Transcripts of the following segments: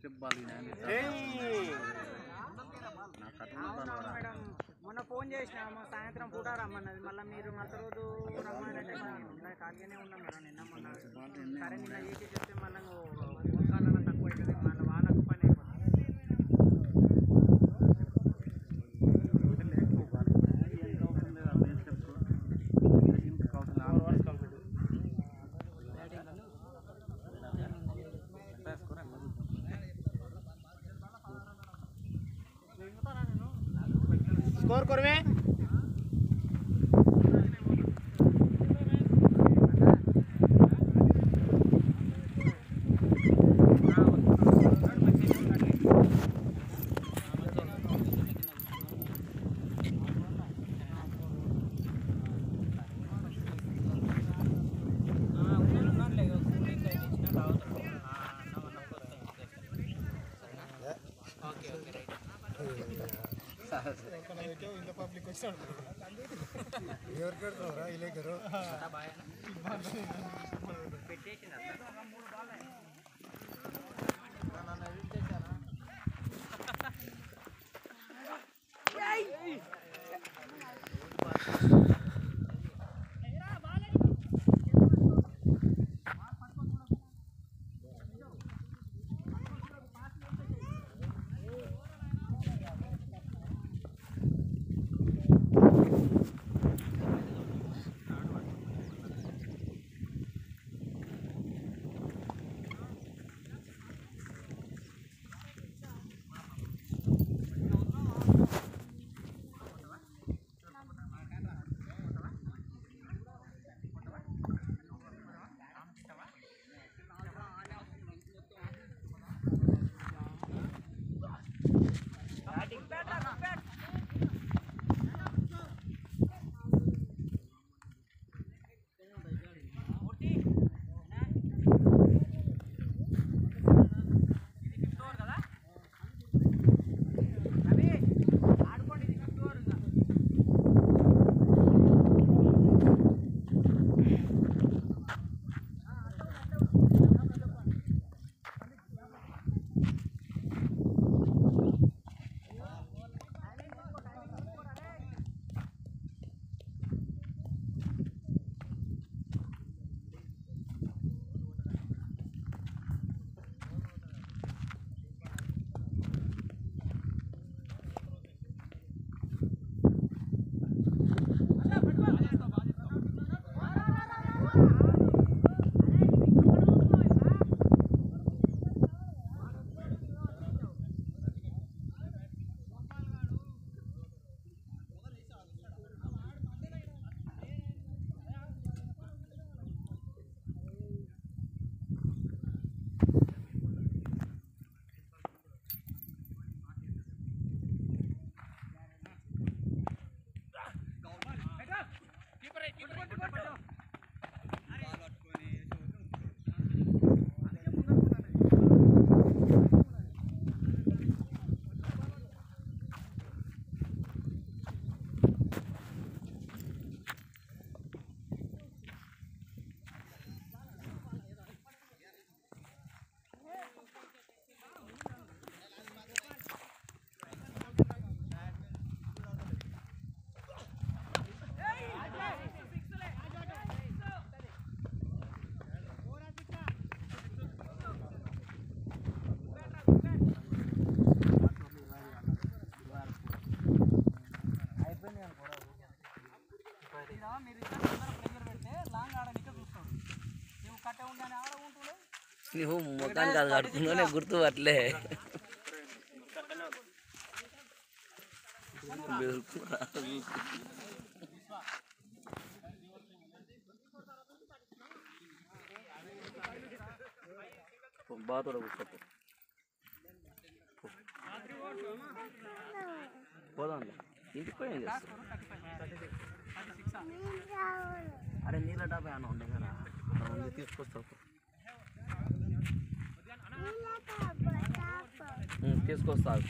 ball నాకు అట్లా అవునా మేడం మొన్న ఫోన్ చేసినాము సాయంత్రం పూట రమ్మన్నది మళ్ళీ మీరు మళ్ళీ రోజు రమ్మనంటే మనం ఖాళీగానే ఉన్నాం మేడం నిన్న మొన్న సరే నిన్న చేసి చెప్తే మళ్ళీ ఫోన్ కాల్ తక్కువ అవుతుంది మళ్ళీ వాళ్ళకు పని అయిపోతుంది स्कोर करवे నువ్వు ముఖానికి అది కడుతుందోనే గుర్తు పట్టలే బాతోడ కూర్చోపు పోదాం ఇంటికి పోయి ఏం చేస్తావు అరే నీళ్ళ డాబా ఏమన్నా ఉండే కదా అక్కడ ఉంది తీసుకొస్తావు ఉమ్, తీసుకొస్తావు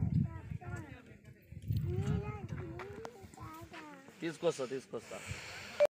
తీసుకొస్తా తీసుకొస్తా